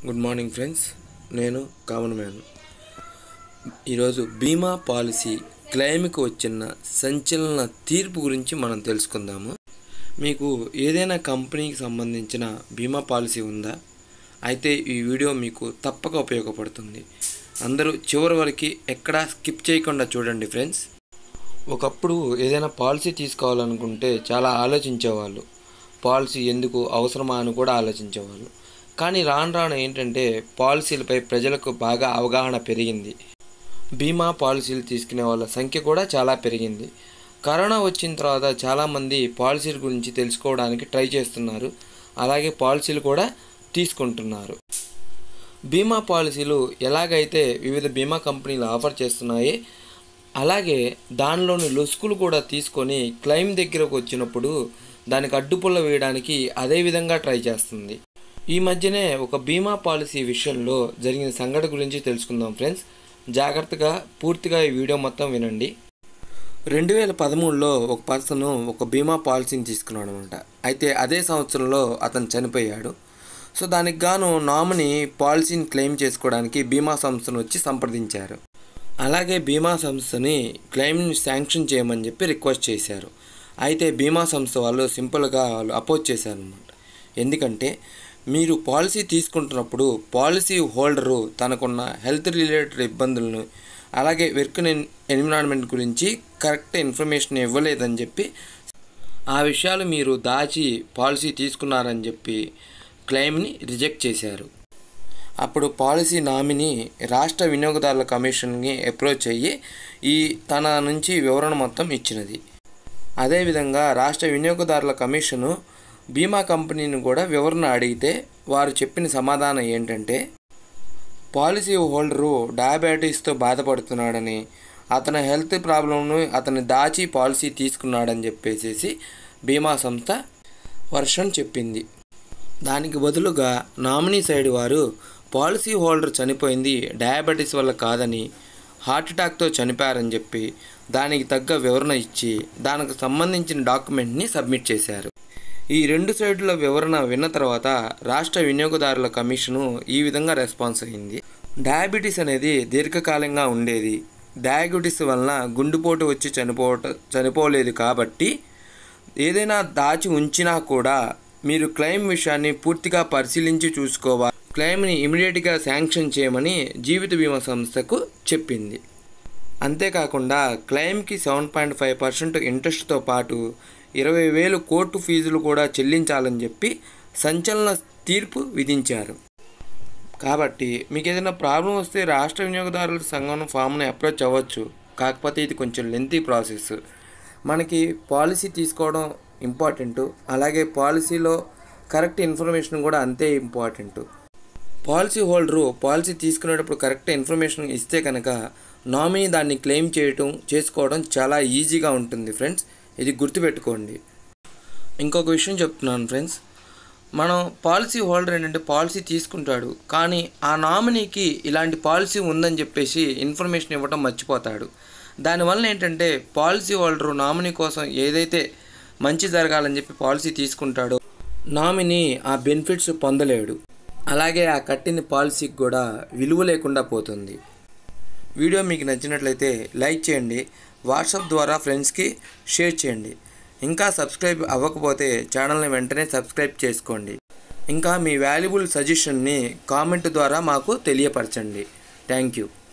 good morning friends నేను common man ఈరోజు బీమా పాలసీ క్లెయిమ్కి వచ్చిన సంచలన తీర్పు గురించి మనం తెలుసుకుందాము మీకు ఏదైనా కంపెనీకి సంబంధించిన బీమా పాలసీ ఉందా అయితే ఈ వీడియో మీకు తప్పక ఉపయోగపడుతుంది అందరూ చివరి వరకు ఎక్కడా స్కిప్ చేయకుండా చూడండి ఫ్రెండ్స్ ఒకప్పుడు ఏదైనా పాలసీ తీసుకోవాలనుకుంటే చాలా ఆలోచించేవాళ్ళు పాలసీ ఎందుకు అవసరమా అని కూడా ఆలోచించేవాళ్ళు కానీ రాను రాను ఏంటంటే పాలసీలపై ప్రజలకు బాగా అవగాహన పెరిగింది బీమా పాలసీలు తీసుకునే వాళ్ళ సంఖ్య కూడా చాలా పెరిగింది కరోనా వచ్చిన తర్వాత చాలామంది పాలసీల గురించి తెలుసుకోవడానికి ట్రై చేస్తున్నారు అలాగే పాలసీలు కూడా తీసుకుంటున్నారు బీమా పాలసీలు ఎలాగైతే వివిధ బీమా కంపెనీలు ఆఫర్ చేస్తున్నాయి అలాగే దానిలోని లొసుకులు కూడా తీసుకొని క్లెయిమ్ దగ్గరకు వచ్చినప్పుడు దానికి అడ్డుపుల్ల వేయడానికి అదే విధంగా ట్రై చేస్తుంది ఈ మధ్యనే ఒక బీమా పాలసీ విషయంలో జరిగిన సంఘటన గురించి తెలుసుకుందాం ఫ్రెండ్స్ జాగ్రత్తగా పూర్తిగా ఈ వీడియో మొత్తం వినండి రెండు వేల పదమూడులో ఒక పర్సన్ ఒక బీమా పాలసీని తీసుకున్నాడు అనమాట అయితే అదే సంవత్సరంలో అతను చనిపోయాడు సో దానికి గాను నామినీ పాలసీని క్లెయిమ్ చేసుకోవడానికి బీమా సంస్థను వచ్చి సంప్రదించారు అలాగే బీమా సంస్థని క్లెయిమ్ని శాంక్షన్ చేయమని చెప్పి రిక్వెస్ట్ చేశారు అయితే బీమా సంస్థ వాళ్ళు సింపుల్గా వాళ్ళు అపోజ్ చేశారు అనమాట ఎందుకంటే మీరు పాలసీ తీసుకుంటున్నప్పుడు పాలసీ హోల్డరు తనకున్న హెల్త్ రిలేటెడ్ ఇబ్బందులను అలాగే వర్క్ ఎన్విరాన్మెంట్ గురించి కరెక్ట్ ఇన్ఫర్మేషన్ ఇవ్వలేదని చెప్పి ఆ విషయాలు మీరు దాచి పాలసీ తీసుకున్నారని చెప్పి క్లెయిమ్ని రిజెక్ట్ చేశారు అప్పుడు పాలసీ నామినీ రాష్ట్ర వినియోగదారుల కమిషన్కి అప్రోచ్ అయ్యి ఈ తన నుంచి వివరణ మొత్తం ఇచ్చినది అదేవిధంగా రాష్ట్ర వినియోగదారుల కమిషను బీమా కంపెనీని కూడా వివరణ అడిగితే వారు చెప్పిన సమాధానం ఏంటంటే పాలసీ హోల్డరు డయాబెటీస్తో బాధపడుతున్నాడని అతని హెల్త్ ప్రాబ్లంను అతని దాచి పాలసీ తీసుకున్నాడని చెప్పేసి బీమా సంస్థ వర్షన్ చెప్పింది దానికి బదులుగా నామినీ సైడ్ వారు పాలసీ హోల్డర్ చనిపోయింది డయాబెటీస్ వల్ల కాదని హార్ట్ అటాక్తో చనిపోయారని చెప్పి దానికి తగ్గ వివరణ ఇచ్చి దానికి సంబంధించిన డాక్యుమెంట్ని సబ్మిట్ చేశారు ఈ రెండు సైడ్ల వివరణ విన్న తర్వాత రాష్ట్ర వినియోగదారుల కమిషను ఈ విధంగా రెస్పాన్స్ అయింది డయాబెటీస్ అనేది దీర్ఘకాలంగా ఉండేది డయాబెటీస్ వలన గుండెపోటు వచ్చి చనిపోవట చనిపోలేదు కాబట్టి ఏదైనా దాచి ఉంచినా కూడా మీరు క్లెయిమ్ విషయాన్ని పూర్తిగా పరిశీలించి చూసుకోవాలి క్లెయిమ్ని ఇమీడియట్గా శాంక్షన్ చేయమని జీవిత బీమా సంస్థకు చెప్పింది అంతేకాకుండా క్లెయిమ్కి సెవెన్ పాయింట్ ఫైవ్ పర్సెంట్ ఇంట్రెస్ట్తో పాటు ఇరవై వేలు కోర్టు ఫీజులు కూడా చెల్లించాలని చెప్పి సంచలన తీర్పు విధించారు కాబట్టి మీకు ఏదైనా ప్రాబ్లం వస్తే రాష్ట్ర వినియోగదారుల సంఘం ఫామ్ని అప్రోచ్ అవ్వచ్చు కాకపోతే ఇది కొంచెం లెంతీ ప్రాసెస్ మనకి పాలసీ తీసుకోవడం ఇంపార్టెంట్ అలాగే పాలసీలో కరెక్ట్ ఇన్ఫర్మేషన్ కూడా అంతే ఇంపార్టెంట్ పాలసీ హోల్డరు పాలసీ తీసుకునేటప్పుడు కరెక్ట్ ఇన్ఫర్మేషన్ ఇస్తే కనుక నామినీ దాన్ని క్లెయిమ్ చేయటం చేసుకోవడం చాలా ఈజీగా ఉంటుంది ఫ్రెండ్స్ ఇది గుర్తుపెట్టుకోండి ఇంకొక విషయం చెప్తున్నాను ఫ్రెండ్స్ మనం పాలసీ హోల్డర్ ఏంటంటే పాలసీ తీసుకుంటాడు కానీ ఆ నామినీకి ఇలాంటి పాలసీ ఉందని చెప్పేసి ఇన్ఫర్మేషన్ ఇవ్వడం మర్చిపోతాడు దానివల్ల ఏంటంటే పాలసీ హోల్డరు నామినీ కోసం ఏదైతే మంచి జరగాలని చెప్పి పాలసీ తీసుకుంటాడో నామినీ ఆ బెనిఫిట్స్ పొందలేడు అలాగే ఆ కట్టిన పాలసీకి కూడా విలువ లేకుండా పోతుంది వీడియో మీకు నచ్చినట్లయితే లైక్ చేయండి వాట్సాప్ ద్వారా ఫ్రెండ్స్కి షేర్ చేయండి ఇంకా సబ్స్క్రైబ్ అవ్వకపోతే ఛానల్ని వెంటనే సబ్స్క్రైబ్ చేసుకోండి ఇంకా మీ వాల్యుబుల్ సజెషన్ని కామెంట్ ద్వారా మాకు తెలియపరచండి థ్యాంక్ యూ